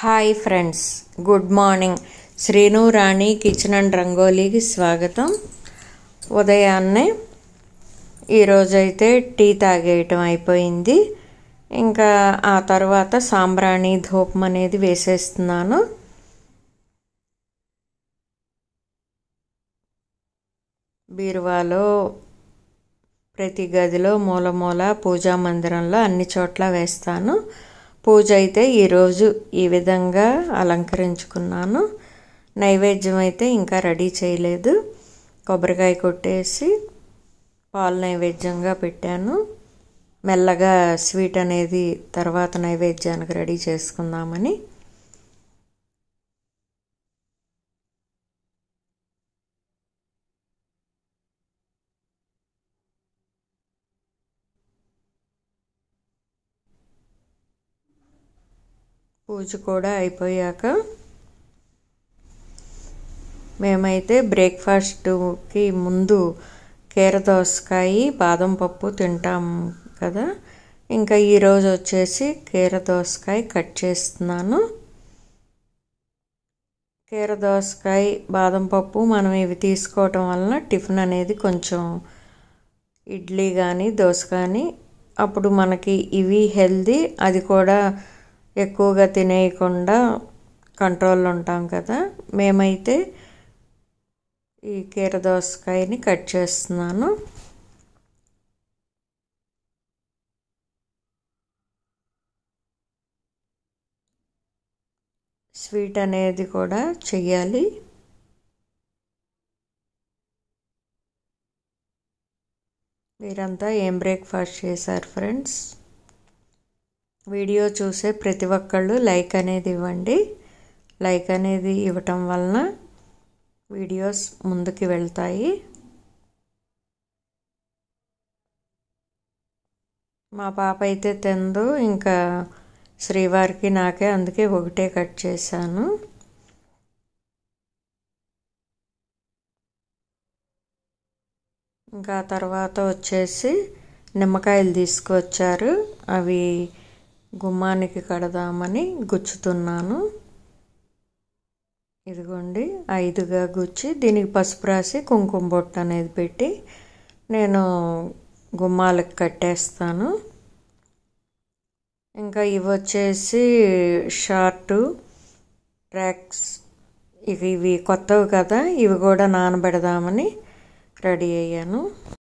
hi friends good morning Srinu Rani kitchen and రంగోలీకి స్వాగతం ఉదయాన్నే ఈరోజైతే టీ తాగేయటం అయిపోయింది ఇంకా ఆ తర్వాత సాంబ్రాణి ధూపం అనేది వేసేస్తున్నాను బీరువాలో ప్రతి గదిలో మూల మూల పూజా మందిరంలో అన్ని చోట్ల వేస్తాను పూజ అయితే ఈరోజు ఈ విధంగా అలంకరించుకున్నాను నైవేద్యం అయితే ఇంకా రెడీ చేయలేదు కొబ్బరికాయ కొట్టేసి పాలు నైవేద్యంగా పెట్టాను మెల్లగా స్వీట్ అనేది తర్వాత నైవేద్యానికి రెడీ చేసుకుందామని పూజ కూడా అయిపోయాక మేమైతే బ్రేక్ఫాస్ట్కి ముందు కీర దోసకాయ బాదం పప్పు తింటాం కదా ఇంకా ఈరోజు వచ్చేసి కీర దోసకాయ కట్ చేస్తున్నాను కీర దోసకాయ బాదం పప్పు మనం ఇవి తీసుకోవటం వలన టిఫిన్ అనేది కొంచెం ఇడ్లీ కానీ దోశ కానీ అప్పుడు మనకి ఇవి హెల్దీ అది కూడా ఎక్కువగా తినేయకుండా కంట్రోల్లో ఉంటాం కదా మేమైతే ఈ కీర దోసకాయని కట్ చేస్తున్నాను స్వీట్ అనేది కూడా చెయ్యాలి మీరంతా ఏం బ్రేక్ఫాస్ట్ చేశారు ఫ్రెండ్స్ వీడియో చూసే ప్రతి ఒక్కళ్ళు లైక్ అనేది ఇవ్వండి లైక్ అనేది ఇవ్వటం వలన వీడియోస్ ముందుకు వెళ్తాయి మా పాప అయితే తిందు ఇంకా శ్రీవారికి నాకే అందుకే ఒకటే కట్ చేశాను ఇంకా తర్వాత వచ్చేసి నిమ్మకాయలు తీసుకొచ్చారు అవి గుమ్మానికి కడదామని గుచ్చుతున్నాను ఇదిగోండి ఐదుగా గుచ్చి దీనికి పసుపు రాసి కుంకుమ బొట్టు అనేది పెట్టి నేను గుమ్మాలకు కట్టేస్తాను ఇంకా ఇవి వచ్చేసి షార్టు ట్రాక్స్ ఇవి ఇవి కొత్తవి కదా ఇవి కూడా నానబెడదామని రెడీ అయ్యాను